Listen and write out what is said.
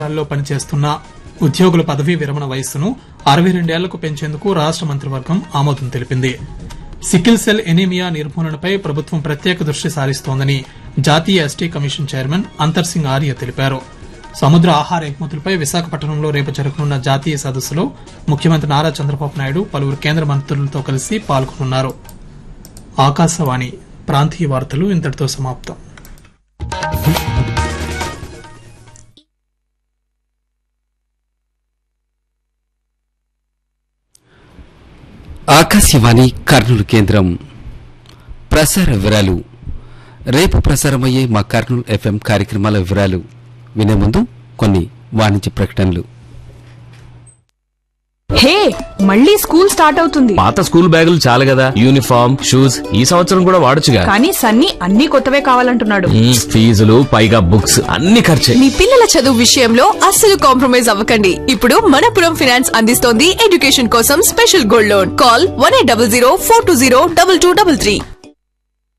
లో పనిచేస్తున్న ఉద్యోగుల పదవీ విరమణ వయస్సును అరవై రెండేళ్లకు పెంచేందుకు రాష్ట మంత్రివర్గం ఆమోదం తెలిపింది సికిల్ సెల్ ఎనీమియా నిర్మూలనపై ప్రభుత్వం ప్రత్యేక దృష్టి సారిస్తోందని జాతీయ ఎస్టీ కమిషన్ చైర్మన్ అంతర్ సింగ్ ఆర్య తెలిపారు సముద్ర ఆహార ఎగుమతులపై విశాఖపట్నంలో రేపు జరగనున్న జాతీయ సదస్సులో ముఖ్యమంత్రి నారా చంద్రబాబు నాయుడు పలువురు కేంద్ర మంత్రులతో కలిసి పాల్గొనున్నారు ఆకాశవాణి ప్రాంతీయ వార్తలు ఇంతటితో సమాప్తం ఆకాశవాణి కర్నూలు కేంద్రం ప్రసార వివరాలు రేపు ప్రసారమయ్యే మా కర్నూలు ఎఫ్ఎం కార్యక్రమాల వివరాలు వినే ముందు కొన్ని వాణిజ్య ప్రకటనలు హే మళ్ళీ స్కూల్ స్టార్ట్ అవుతుంది పాత స్కూల్ బ్యాగులు చాలు కదా యూనిఫామ్ షూస్ ఈ సంవత్సరం కూడా వాడొచ్చుగా కానీ సన్నీ అన్ని కొత్తవే కావాలంటున్నాడు మ్మ్, ఫీజులు పైగా బుక్స్ అన్ని ఖర్చే మీ పిల్లల చదువు విషయంలో అస్సలు కాంప్రమైజ్ అవ్వకండి ఇప్పుడు మనపురం ఫైనాన్స్ అందిస్తోంది ఎడ్యుకేషన్ కోసం special gold loan call one eight double zero four two zero double two double three